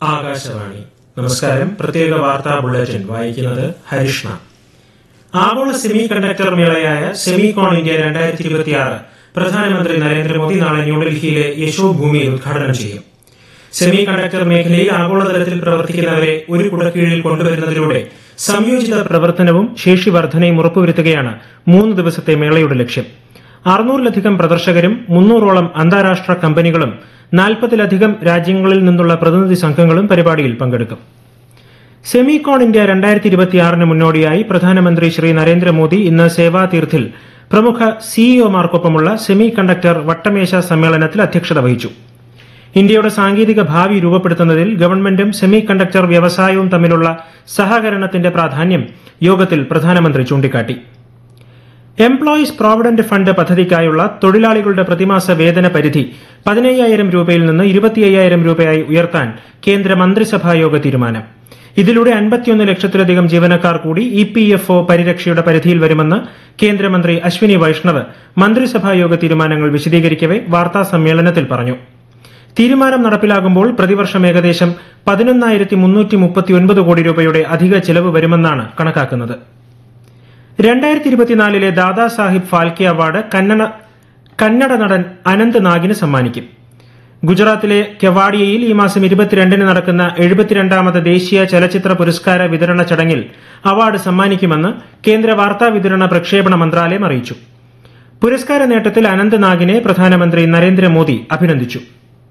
ആകാശവാണി നമസ്കാരം പ്രത്യേക വാർത്താ ബുള്ളറ്റിൻ വായിക്കുന്നത് ഹരിഷ്ണ ആഗോള സെമി കണ്ടക്ടർ മേളയായ സെമികോൺ ഇന്ത്യ രണ്ടായിരത്തി ഇരുപത്തിയാറ് പ്രധാനമന്ത്രി നരേന്ദ്രമോദി നാളെ ന്യൂഡൽഹിയിലെ യശോഭൂമിയിൽ ഉദ്ഘാടനം ചെയ്യും സെമി കണ്ടക്ടർ മേഖലയിൽ ആഗോളതലത്തിൽ പ്രവർത്തിക്കുന്നവരെ ഒരു കുടക്കീഴിൽ കൊണ്ടുവരുന്നതിലൂടെ സംയോജിത പ്രവർത്തനവും ശേഷി വർധനയും ഉറപ്പുവരുത്തുകയാണ് മൂന്ന് ദിവസത്തെ മേളയുടെ ലക്ഷ്യം അറുന്നൂറിലധികം പ്രദർശകരും മുന്നൂറോളം അന്താരാഷ്ട്ര കമ്പനികളും നാൽപ്പതിലധികം രാജ്യങ്ങളിൽ നിന്നുള്ള പ്രതിനിധി സംഘങ്ങളും പരിപാടിയിൽ പങ്കെടുക്കും സെമികോൺ ഇന്ത്യ രണ്ടായിരത്തി ഇരുപത്തിയാറിന് മുന്നോടിയായി പ്രധാനമന്ത്രി ശ്രീ നരേന്ദ്രമോദി ഇന്ന് സേവാതീർത്ഥിൽ പ്രമുഖ സിഇഒമാർക്കൊപ്പമുള്ള സെമി കണ്ടക്ടർ വട്ടമേശ സമ്മേളനത്തിൽ അധ്യക്ഷത വഹിച്ചു ഇന്ത്യയുടെ സാങ്കേതിക ഭാവി രൂപപ്പെടുത്തുന്നതിൽ ഗവൺമെന്റും സെമി കണ്ടക്ടർ വ്യവസായവും തമ്മിലുള്ള സഹകരണത്തിന്റെ പ്രാധാന്യം യോഗത്തിൽ പ്രധാനമന്ത്രി ചൂണ്ടിക്കാട്ടി എംപ്ലോയീസ് പ്രോവിഡന്റ് ഫണ്ട് പദ്ധതിക്കായുള്ള തൊഴിലാളികളുടെ പ്രതിമാസ വേതന പരിധി പതിനയ്യായിരം രൂപയിൽ നിന്ന് ഇരുപത്തിയ്യായിരം രൂപയായി ഉയർത്താൻ കേന്ദ്ര മന്ത്രിസഭാ യോഗ തീരുമാനം ഇതിലൂടെ അൻപത്തിയൊന്ന് ലക്ഷത്തിലധികം ജീവനക്കാർ കൂടി ഇ പി എഫ് ഒ പരിരക്ഷയുടെ പരിധിയിൽ വരുമെന്ന് കേന്ദ്രമന്ത്രി അശ്വിനി വൈഷ്ണവ് മന്ത്രിസഭാ യോഗ തീരുമാനങ്ങൾ വിശദീകരിക്കവെ വാർത്താ സമ്മേളനത്തിൽ പറഞ്ഞു തീരുമാനം നടപ്പിലാകുമ്പോൾ പ്രതിവർഷം ഏകദേശം പതിനൊന്നായിരത്തി മുന്നൂറ്റി മുപ്പത്തിയൊൻപത് കോടി രൂപയുടെ അധിക ചെലവ് വരുമെന്നാണ് കണക്കാക്കുന്നത് രണ്ടായിരത്തി ഇരുപത്തിനാലിലെ ദാദാ സാഹിബ് ഫാൽക്കെ അവാർഡ് കന്നഡ കന്നഡ നടൻ അനന്ത് നാഗിന് സമ്മാനിക്കും ഗുജറാത്തിലെ കെവാഡിയയിൽ ഈ മാസം ഇരുപത്തിരണ്ടിന് നടക്കുന്ന എഴുപത്തിരണ്ടാമത് ദേശീയ ചലച്ചിത്ര പുരസ്കാര വിതരണ ചടങ്ങിൽ അവാർഡ് സമ്മാനിക്കുമെന്ന് കേന്ദ്ര വാർത്താ വിതരണ പ്രക്ഷേപണ മന്ത്രാലയം അറിയിച്ചു പുരസ്കാര നേട്ടത്തിൽ അനന്ത് നാഗിനെ പ്രധാനമന്ത്രി നരേന്ദ്രമോദി അഭിനന്ദിച്ചു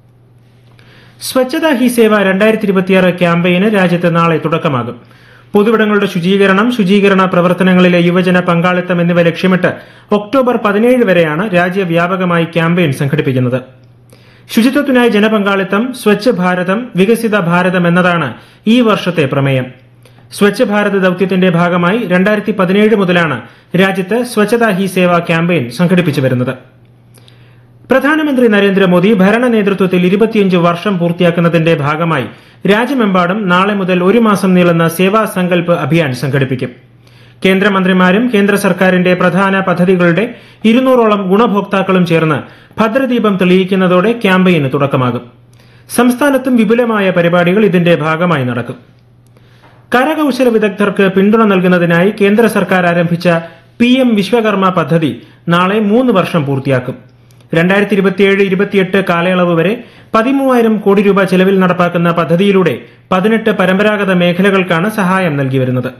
സ്വച്ഛതാ ഹി സേവ രണ്ടായിരത്തി ഇരുപത്തിയാറ് ക്യാമ്പയിന് രാജ്യത്ത് നാളെ തുടക്കമാകും പൊതുവിടങ്ങളുടെ ശുചീകരണം ശുചീകരണ പ്രവർത്തനങ്ങളിലെ യുവജന പങ്കാളിത്തം എന്നിവ ലക്ഷ്യമിട്ട് ഒക്ടോബർ പതിനേഴ് വരെയാണ് രാജ്യവ്യാപകമായി ക്യാമ്പയിൻ സംഘടിപ്പിക്കുന്നത് ശുചിത്വത്തിനായി ജനപങ്കാളിത്തം സ്വച്ഛ് ഭാരതം വികസിത ഭാരതം എന്നതാണ് ഈ വർഷത്തെ പ്രമേയം സ്വച്ഛ് ഭാരത് ദൌത്യത്തിന്റെ ഭാഗമായി രണ്ടായിരത്തി പതിനേഴ് മുതലാണ് രാജ്യത്ത് സ്വച്ഛതാ ഹി സേവ ക്യാമ്പയിൻ സംഘടിപ്പിച്ചു വരുന്നത് പ്രധാനമന്ത്രി നരേന്ദ്രമോദി ഭരണ നേതൃത്വത്തിൽ ഇരുപത്തിയഞ്ച് വർഷം പൂർത്തിയാക്കുന്നതിന്റെ ഭാഗമായി രാജ്യമെമ്പാടും നാളെ മുതൽ ഒരു മാസം നീളുന്ന സേവാ സങ്കൽപ് അഭിയാൻ സംഘടിപ്പിക്കും കേന്ദ്രമന്ത്രിമാരും കേന്ദ്ര സർക്കാരിന്റെ പ്രധാന പദ്ധതികളുടെ ഇരുന്നൂറോളം ഗുണഭോക്താക്കളും ചേർന്ന് ഭദ്രദീപം തെളിയിക്കുന്നതോടെ ക്യാമ്പയിന് തുടക്കമാകും സംസ്ഥാനത്തും വിപുലമായ പരിപാടികൾ ഇതിന്റെ ഭാഗമായി നടക്കും കരകൌശല വിദഗ്ധർക്ക് പിന്തുണ നൽകുന്നതിനായി കേന്ദ്ര സർക്കാർ ആരംഭിച്ച പി എം വിശ്വകർമ്മ പദ്ധതി നാളെ മൂന്ന് വർഷം പൂർത്തിയാക്കും രണ്ടായിരത്തി ഇരുപത്തിയേഴ് ഇരുപത്തിയെട്ട് കാലയളവ് വരെ പതിമൂവായിരം കോടി രൂപ ചെലവിൽ നടപ്പാക്കുന്ന പദ്ധതിയിലൂടെ പതിനെട്ട് പരമ്പരാഗത മേഖലകൾക്കാണ് സഹായം നൽകി വരുന്നത്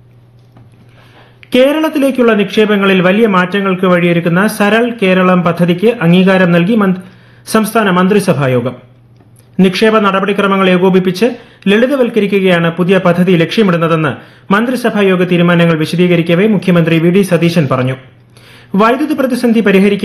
കേരളത്തിലേക്കുള്ള നിക്ഷേപങ്ങളിൽ വലിയ മാറ്റങ്ങൾക്ക് വഴിയൊരുക്കുന്ന സരൾ കേരളം പദ്ധതിക്ക് അംഗീകാരം നൽകി സംസ്ഥാന മന്ത്രിസഭാ യോഗം നിക്ഷേപ നടപടിക്രമങ്ങൾ ഏകോപിപ്പിച്ച് ലളിതവൽക്കരിക്കുകയാണ് പുതിയ പദ്ധതി ലക്ഷ്യമിടുന്നതെന്ന് മന്ത്രിസഭാ യോഗ തീരുമാനങ്ങൾ വിശദീകരിക്കവെ മുഖ്യമന്ത്രി വി ഡി സതീശൻ പറഞ്ഞു വൈദ്യുതി പ്രതിസന്ധി പരിഹരിക്കുക